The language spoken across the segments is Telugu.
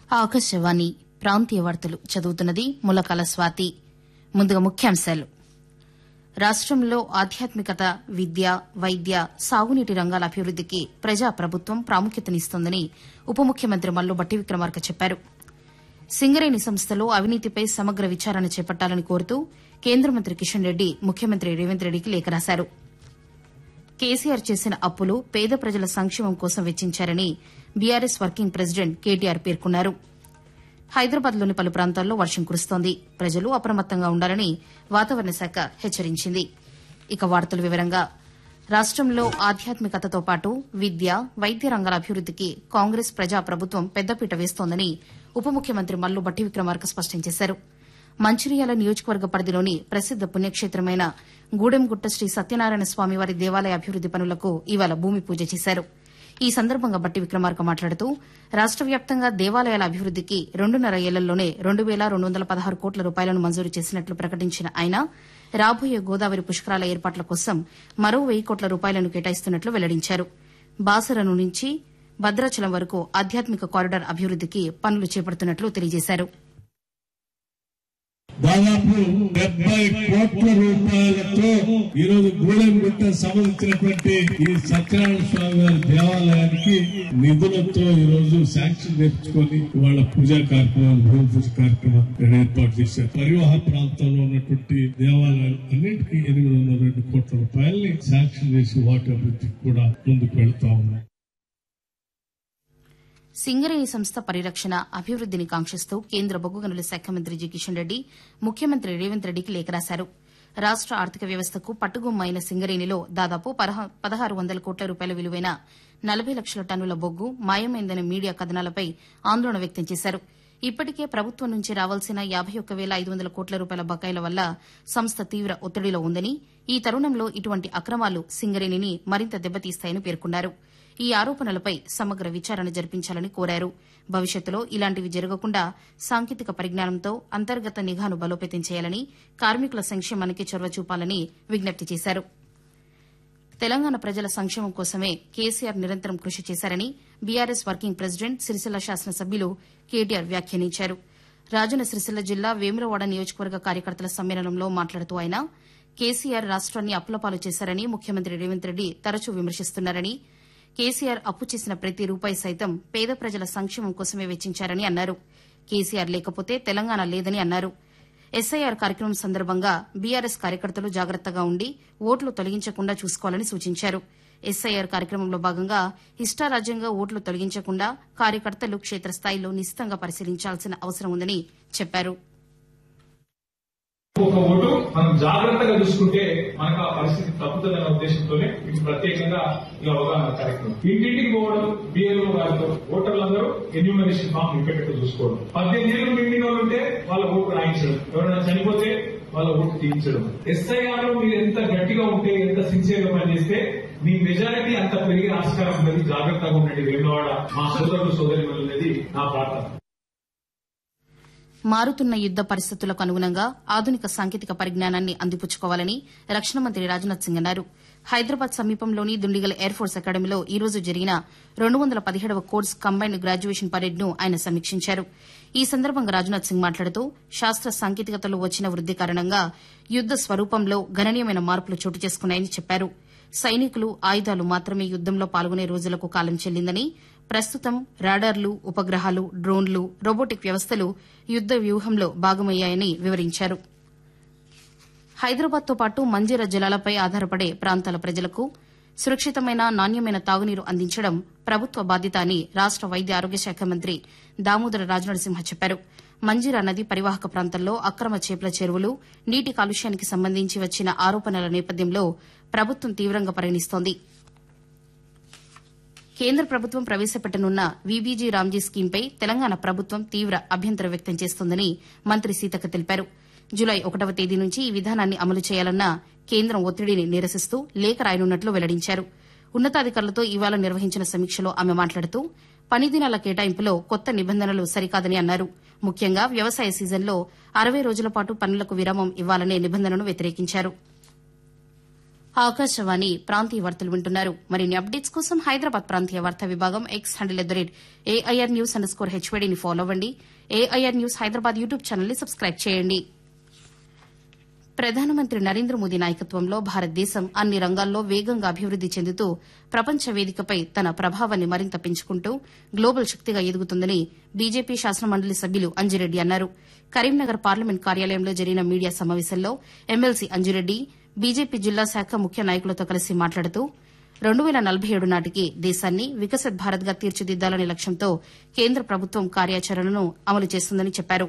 ఆకాశవాణి ప్రాంతీయ వార్తలు చదువుతున్నది ములకల స్వాతి ముందుగా ముఖ్యాంశాలు రాష్టంలో ఆధ్యాత్మికత విద్య వైద్య సాగునీటి రంగాల అభివృద్దికి ప్రజాప్రభుత్వం ప్రాముఖ్యతనిస్తోందని ఉప ముఖ్యమంత్రి మల్లు బట్టి విక్రమార్క చెప్పారు సింగరేణి సంస్థలో అవినీతిపై సమగ్ర విచారణ చేపట్టాలని కోరుతూ కేంద్ర మంత్రి కిషన్ రెడ్డి ముఖ్యమంత్రి రేవంత్ రెడ్డికి లేఖ రాశారు కేసీఆర్ చేసిన అప్పులు పేద ప్రజల సంక్షేమం కోసం వెచ్చించారని బీఆర్ఎస్ వర్కింగ్ ప్రెసిడెంట్ కేటీఆర్ పేర్కొన్నారు హైదరాబాద్లోని పలు ప్రాంతాల్లో వర్షం కురుస్తోంది ప్రజలు అప్రమత్తంగా ఉండాలని వాతావరణ శాఖ హెచ్చరించింది ఇక వార్తల వివరంగా రాష్టంలో ఆధ్యాత్మికతతో పాటు విద్య వైద్య రంగాల అభివృద్దికి కాంగ్రెస్ ప్రజా ప్రభుత్వం పెద్దపీట వేస్తోందని ఉప ముఖ్యమంత్రి మల్లు బట్టి విక్రమార్క స్పష్టం చేశారు మంచిర్యాల నియోజకవర్గ పరిధిలోని ప్రసిద్ద పుణ్యక్షేత్రమైన గూడెంగుట్ట శ్రీ సత్యనారాయణ స్వామివారి దేవాలయ అభివృద్ది పనులకు ఇవాళ భూమి పూజ చేశారు ఈ సందర్భంగా బట్టి విక్రమార్క మాట్లాడుతూ రాష్ట వ్యాప్తంగా దేవాలయాల అభివృద్దికి రెండున్నర ఏళ్లలోనే రెండు వేల రెండు వందల పదహారు కోట్ల రూపాయలను మంజూరు చేసినట్లు ప్రకటించిన ఆయన రాబోయే గోదావరి పుష్కరాల ఏర్పాట్ల కోసం మరో వెయ్యి కోట్ల రూపాయలను కేటాయిస్తున్నట్లు వెల్లడించారు బాసరను నుంచి భద్రాచలం వరకు ఆధ్యాత్మిక కారిడార్ అభివృద్దికి పనులు చేపడుతున్నట్లు తెలియజేశారు దాదాపు డెబ్బై కోట్ల రూపాయలతో ఈ రోజు గూడెంగుట్ట సంబంధించినటువంటి ఈ సత్యనారాయణ స్వామి వారి దేవాలయానికి నిధులతో ఈ రోజు శాంక్షన్ తెచ్చుకొని వాళ్ళ పూజా కార్యక్రమం భూమి పూజ కార్యక్రమం ఇక్కడ ఏర్పాటు చేశారు పరివాహ ప్రాంతంలో ఉన్నటువంటి దేవాలయాలు అన్నింటికీ ఎనిమిది వందల రెండు కోట్ల రూపాయల్ని శాంక్షన్ చేసి వాటి అభివృద్ధికి కూడా ముందుకు వెళ్తా ఉన్నాం సింగరేణి సంస్థ పరిరక్షణ అభివృద్దిని కాంక్షిస్తూ కేంద్ర బొగ్గు గనుల శాఖ మంత్రి జి కిషన్ రెడ్డి ముఖ్యమంత్రి రేవంత్ రెడ్డికి లేఖ రాశారు రాష్ట ఆర్థిక వ్యవస్థకు పట్టుగుమ్మైన సింగరేణిలో దాదాపు పదహా- పదహారు వందల కోట్ల రూపాయల విలువైన నలభై లక్షల టన్నుల బొగ్గు మాయమైందనే మీడియా కథనాలపై ఆందోళన వ్యక్తం చేశారు ఇప్పటికే ప్రభుత్వం నుంచి రావాల్సిన యాబై ఒక్క వేల ఐదు వందల కోట్ల రూపాయల బకాయిల వల్ల సంస్థ తీవ్ర ఒత్తిడిలో ఉందని ఈ తరుణంలో ఇటువంటి అక్రమాలు సింగరేణిని మరింత దెబ్బతీస్తాయని పేర్కొన్నారు ఈ ఆరోపణలపై సమగ్ర విచారణ జరిపించాలని కోరారు భవిష్యత్తులో ఇలాంటివి జరగకుండా సాంకేతిక పరిజ్ఞానంతో అంతర్గత నిఘాను బలోపేతం చేయాలని కార్మికుల సంక్షేమానికి చొరవ చూపాలని విజ్ఞప్తి చేశారు తెలంగాణ ప్రజల సంక్షేమం కోసమే కేసీఆర్ నిరంతరం కృషి చేశారని బీఆర్ఎస్ వర్కింగ్ ప్రెసిడెంట్ సిరిసిల్ల శాసనసభ్యులు కేటీఆర్ వ్యాఖ్యానించారు రాజన్న సిరిసిల్ల జిల్లా వేములవాడ నియోజకవర్గ కార్యకర్తల సమ్మేళనంలో మాట్లాడుతూ ఆయన కేసీఆర్ రాష్ట్రాన్ని అప్పులపాలు చేశారని ముఖ్యమంత్రి రేవంత్ రెడ్డి తరచూ విమర్శిస్తున్నారని కేసీఆర్ అప్పు చేసిన ప్రతి రూపాయి సైతం పేద ప్రజల సంక్షేమం కోసమే వెచ్చించారని అన్నారు కేసీఆర్ లేకపోతే తెలంగాణ లేదని అన్నారు ఎస్ఐఆర్ కార్యక్రమం సందర్భంగా బీఆర్ఎస్ కార్యకర్తలు జాగ్రత్తగా ఉండి ఓట్లు తొలగించకుండా చూసుకోవాలని సూచించారు ఎస్ఐఆర్ కార్యక్రమంలో భాగంగా ఇష్టారాజ్యంగా ఓట్లు తొలగించకుండా కార్యకర్తలు క్షేత్రస్థాయిలో నిశితంగా పరిశీలించాల్సిన అవసరం ఉందని చెప్పారు ఒక ఓటు మనం జాగ్రత్తగా చూసుకుంటే మనకు ఆ పరిస్థితి తప్పుతుందనే ఉద్దేశంతోనే ఇది ప్రత్యేకంగా ఈ అవగాహన కార్యక్రమం ఇంటింటికి పోవడం బిఎల్ఓ గారితో ఓటర్లందరూ ఎన్యూమరేషన్ ఫామ్ నింపేటట్టు చూసుకోవడం పద్దెనిమిది ఏళ్ళు నిండిన వాళ్ళు ఉంటే వాళ్ళ ఓటు రాయించడం ఎవరైనా చనిపోతే వాళ్ళ ఓటు తీయించడం ఎస్ఐఆర్ లో మీరు ఎంత గట్టిగా ఉంటే ఎంత సిన్సియర్ గా పనిచేస్తే మీ మెజారిటీ అంత పెరిగే ఆస్కారం ఉన్నది జాగ్రత్తగా ఉండండి వేమవాడ మా సోదరుడు సోదరి అనేది నా ప్రార్థన మారుతున్న యుద్ద పరిస్థితులకు అనుగుణంగా ఆధునిక సాంకేతిక పరిజ్ఞానాన్ని అందిపుచ్చుకోవాలని రక్షణ మంత్రి రాజ్నాథ్ సింగ్ అన్నారు హైదరాబాద్ సమీపంలోని దుండిగల్ ఎయిర్ ఫోర్స్ అకాడమీలో ఈ రోజు జరిగిన రెండు వందల పదిహేడవ కోర్స్ కంబైన్డ్ గ్రాడ్యుయేషన్ పరేడ్ ను ఆయన సమీక్షించారు ఈ సందర్భంగా రాజ్నాథ్ సింగ్ మాట్లాడుతూ శాస్త్ర సాంకేతికతలో వచ్చిన వృద్ది కారణంగా యుద్ద స్వరూపంలో గణనీయమైన మార్పులు చోటు చేసుకున్నాయని చెప్పారు సైనికులు ఆయుధాలు మాత్రమే యుద్దంలో పాల్గొనే రోజులకు కాలం చెల్లిందని ప్రస్తుతం రాడార్లు ఉపగ్రహాలు డ్రోన్లు రోబోటిక్ వ్యవస్థలు యుద్ద వ్యూహంలో భాగమయ్యాయని వివరించారు హైదరాబాద్తో పాటు మంజీర జలాలపై ఆధారపడే ప్రాంతాల ప్రజలకు సురక్షితమైన నాణ్యమైన తాగునీరు అందించడం ప్రభుత్వ బాధ్యత అని రాష్ట వైద్య ఆరోగ్య శాఖ మంత్రి దామోదర రాజనరసింహ చెప్పారు మంజీరా నది పరివాహక ప్రాంతంలో అక్రమ చేపల చెరువులు నీటి కాలుష్యానికి సంబంధించి వచ్చిన ఆరోపణల నేపథ్యంలో ప్రభుత్వం తీవ్రంగా పరిగణిస్తోంది కేంద్ర ప్రభుత్వం ప్రవేశపెట్టనున్న వీబీజీ రామ్జీ స్కీంపై తెలంగాణ ప్రభుత్వం తీవ్ర అభ్యంతరం వ్యక్తం చేస్తోందని మంత్రి సీతక్క తెలిపారు జులై ఒకటవ తేదీ నుంచి ఈ విధానాన్ని అమలు చేయాలన్న కేంద్రం ఒత్తిడిని నిరసిస్తూ లేఖ రాయనున్నట్లు వెల్లడించారు ఉన్నతాధికారులతో ఇవాళ నిర్వహించిన సమీక్షలో ఆమె మాట్లాడుతూ పని దినాల కేటాయింపులో కొత్త నిబంధనలు సరికాదని అన్నారు ముఖ్యంగా వ్యవసాయ సీజన్లో అరవై రోజుల పాటు పనులకు విరామం ఇవ్వాలనే నిబంధనను వ్యతిరేకించారు ఆకాశవాణి ప్రాంతీయ వార్తలు వింటున్నారు మరిన్ని అప్డేట్స్ కోసం హైదరాబాద్ ప్రాంతీయ వార్తా విభాగం X handle at the rate AIR news underscore హెచ్వీడీని ఫాలో అవ్వండి ఏఐఆర్ న్యూస్ హైదరాబాద్ యూట్యూబ్ ఛానల్ని సబ్స్క్రైబ్ చేయండి ప్రధానమంత్రి నరేంద్ర మోదీ నాయకత్వంలో భారతదేశం అన్ని రంగాల్లో వేగంగా అభివృద్ది చెందుతూ ప్రపంచ వేదికపై తన ప్రభావాన్ని మరింత పెంచుకుంటూ గ్లోబల్ శక్తిగా ఎదుగుతుందని బీజేపీ శాసనమండలి సభ్యులు అంజిరెడ్డి అన్నారు కరీంనగర్ పార్లమెంట్ కార్యాలయంలో జరిగిన మీడియా సమావేశంలో ఎమ్మెల్సీ అంజిరెడ్డి బీజేపీ జిల్లా శాఖ ముఖ్య నాయకులతో కలిసి మాట్లాడుతూ రెండు వేల నలభై ఏడు నాటికి దేశాన్ని వికసిత్ భారత్ గా తీర్చిదిద్దాలనే లక్ష్యంతో కేంద్ర ప్రభుత్వం కార్యాచరణను అమలు చేస్తుందని చెప్పారు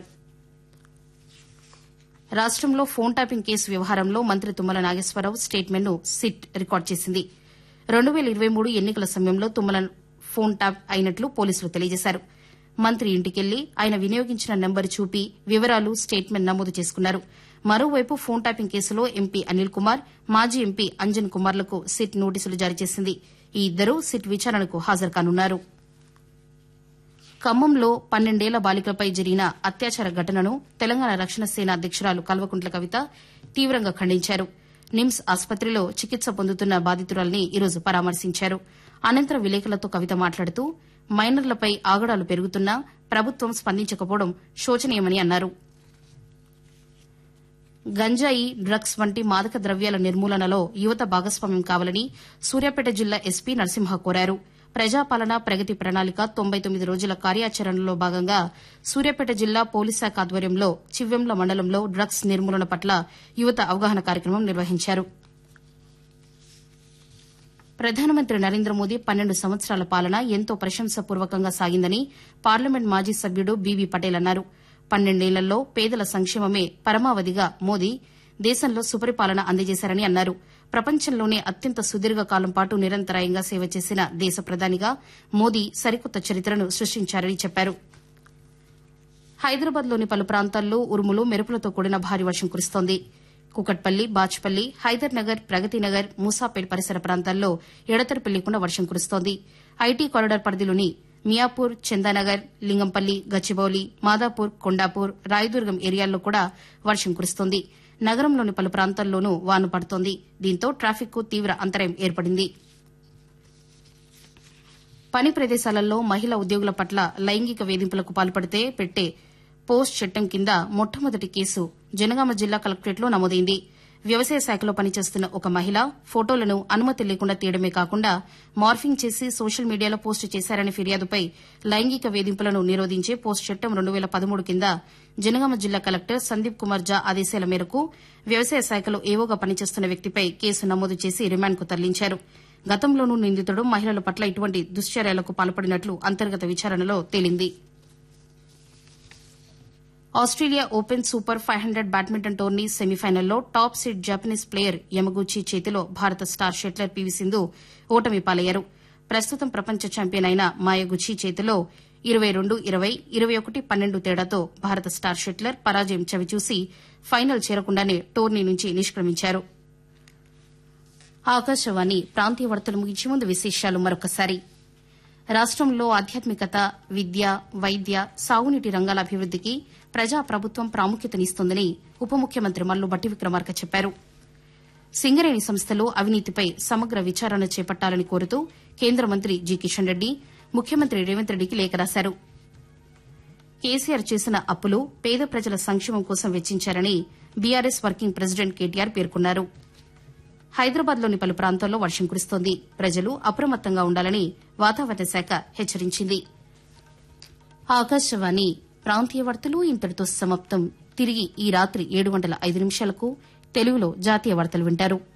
రాష్టంలో ఫోన్ ట్యాపింగ్ కేసు వ్యవహారంలో మంత్రి తుమ్మల నాగేశ్వరరావు స్టేట్మెంట్ను సిట్ రికార్డు చేసింది రెండు వేల ఇరవై మూడు ఎన్నికల సమయంలో తుమ్మల ఫోన్ ట్యాప్ అయినట్లు పోలీసులు తెలియజేశారు మంత్రి ఇంటికెళ్లి ఆయన వినియోగించిన నెంబర్ చూపి వివరాలు స్టేట్మెంట్ నమోదు చేసుకున్నారు మరోవైపు ఫోన్ ట్యాపింగ్ కేసులో ఎంపీ అనిల్ కుమార్ మాజీ ఎంపీ అంజన్ కుమార్లకు సిట్ నోటీసులు జారీ చేసింది ఈ ఇద్దరూ సిట్ విచారణకు హాజరు కానున్నారు ఖమ్మంలో పన్నెండేళ్ల బాలికలపై జరిగిన అత్యాచార ఘటనను తెలంగాణ రక్షణ సేన అధ్యకురాలు కల్వకుంట్ల కవిత తీవ్రంగా ఖండించారు నిమ్స్ ఆసుపత్రిలో చికిత్స పొందుతున్న బాధితురాల్ని ఈరోజు పరామర్శించారు అనంతరం విలేకరులతో కవిత మాట్లాడుతూ మైనర్లపై ఆగడాలు పెరుగుతున్నా ప్రభుత్వం స్పందించకపోవడం శోచనీయమని అన్నారు గంజాయి డ్రగ్స్ వంటి మాదక ద్రవ్యాల నిర్మూలనలో యువత భాగస్వామ్యం కావాలని సూర్యాపేట జిల్లా ఎస్పీ నరసింహ కోరారు ప్రజాపాలన ప్రగతి ప్రణాళిక తొంభై తొమ్మిది రోజుల కార్యాచరణలో భాగంగా సూర్యాపేట జిల్లా పోలీస్ శాఖ ఆధ్వర్యంలో చివ్వెంల మండలంలో డ్రగ్స్ నిర్మూలన పట్ల యువత అవగాహన కార్యక్రమం నిర్వహించారు ప్రధానమంత్రి నరేంద్ర మోదీ పన్నెండు సంవత్సరాల పాలన ఎంతో ప్రశంసపూర్వకంగా సాగిందని పార్లమెంట్ మాజీ సభ్యుడు బీబీ పటేల్ అన్నారు పన్నెండేళ్లలో పేదల సంక్షేమమే పరమావధిగా మోదీ దేశంలో సుపరిపాలన అందజేశారని అన్నారు ప్రపంచంలోనే అత్యంత సుదీర్ఘ కాలం పాటు నిరంతరాయంగా సేవ చేసిన దేశ ప్రధానిగా మోదీ సరికొత్త చరిత్రను సృష్టించారని చెప్పారు హైదరాబాద్లోని పలు ప్రాంతాల్లో ఉరుములు మెరుపులతో కూడిన భారీ వర్షం కురుస్తోంది కుకట్పల్లి బాచ్పల్లి హైదర్ నగర్ ప్రగతి నగర్ మూసాపేట్ పరిసర ప్రాంతాల్లో ఎడతెరిపి లేకుండా వర్షం కురుస్తోంది ఐటీ కారిడార్ పరిధిలోని మియాపూర్ చందానగర్ లింగంపల్లి గచ్చిబౌలి మాదాపూర్ కొండాపూర్ రాయదుర్గం ఏరియాల్లో కూడా వర్షం కురుస్తోంది నగరంలోని పలు ప్రాంతాల్లోనూ వాన పడుతోంది దీంతో ట్రాఫిక్కు తీవ్ర అంతరాయం ఏర్పడింది పని ప్రదేశాలలో మహిళా ఉద్యోగుల పట్ల లైంగిక వేధింపులకు పాల్పడితే పెట్టే పోస్ట్ చట్టం కింద మొట్టమొదటి కేసు జనగామ జిల్లా కలెక్టరేట్లో నమోదైంది వ్యవసాయ శాఖలో పనిచేస్తున్న ఒక మహిళ ఫోటోలను అనుమతి లేకుండా తీయడమే కాకుండా మార్ఫింగ్ చేసి సోషల్ మీడియాలో పోస్టు చేశారనే ఫిర్యాదుపై లైంగిక వేధింపులను నిరోధించే పోస్ట్ చట్టం రెండు వేల పదమూడు కింద జనగామ జిల్లా కలెక్టర్ సందీప్ కుమార్ జా ఆదేశాల మేరకు వ్యవసాయ శాఖలో ఏవోగా పనిచేస్తున్న వ్యక్తిపై కేసు నమోదు చేసి రిమాండ్కు తరలించారు గతంలోనూ నిందితుడు మహిళల పట్ల ఇటువంటి దుశ్చర్యలకు పాల్పడినట్లు అంతర్గత విచారణలో తేలింది Australia open super five hundred badminton tourney సెమీఫైనల్లో top seed Japanese player Yamaguchi చేతిలో భారత స్టార్ షెట్లర్ పీవీ సింధు ఓటమి పాలయ్యారు ప్రస్తుతం ప్రపంచ ఛాంపియన్ అయిన మాయగుచి చేతిలో ఇరవై రెండు ఇరవై ఇరవై ఒకటి పన్నెండు తేడాతో భారత స్టార్ షెట్లర్ పరాజయం చవిచూసి ఫైనల్ చేరకుండానే టోర్నీ నుంచి నిష్క్రమించారు ఆకాశవాణి ప్రాంతీయ వార్తలు ముగించే ముందు విశేషాలు మరొకసారి రాష్టంలో ఆధ్యాత్మికత విద్య వైద్య సాగునీటి రంగాల అభివృద్దికి ప్రజా ప్రభుత్వం ప్రాముఖ్యతనిస్తోందని ఉప ముఖ్యమంత్రి మల్లు బట్టి విక్రమార్క చెప్పారు సింగరేణి సంస్థలో అవినీతిపై సమగ్ర విచారణ చేపట్టాలని కోరుతూ కేంద్ర మంత్రి జి కిషన్ రెడ్డి ముఖ్యమంత్రి రేవంత్ రెడ్డికి లేఖ రాశారు కేసీఆర్ చేసిన అప్పులు పేద ప్రజల సంక్షేమం కోసం వెచ్చించారని బీఆర్ఎస్ వర్కింగ్ ప్రెసిడెంట్ కేటీఆర్ పేర్కొన్నారు హైదరాబాద్లోని పలు ప్రాంతాల్లో వర్షం కురుస్తోంది ప్రజలు అప్రమత్తంగా ఉండాలని వాతావరణ శాఖ హెచ్చరించింది ఆకాశవాణి ప్రాంతీయ వార్తలు ఇంతటితో సమాప్తం తిరిగి ఈ రాత్రి ఏడు గంటల ఐదు నిమిషాలకు తెలుగులో జాతీయ వార్తలు వింటారు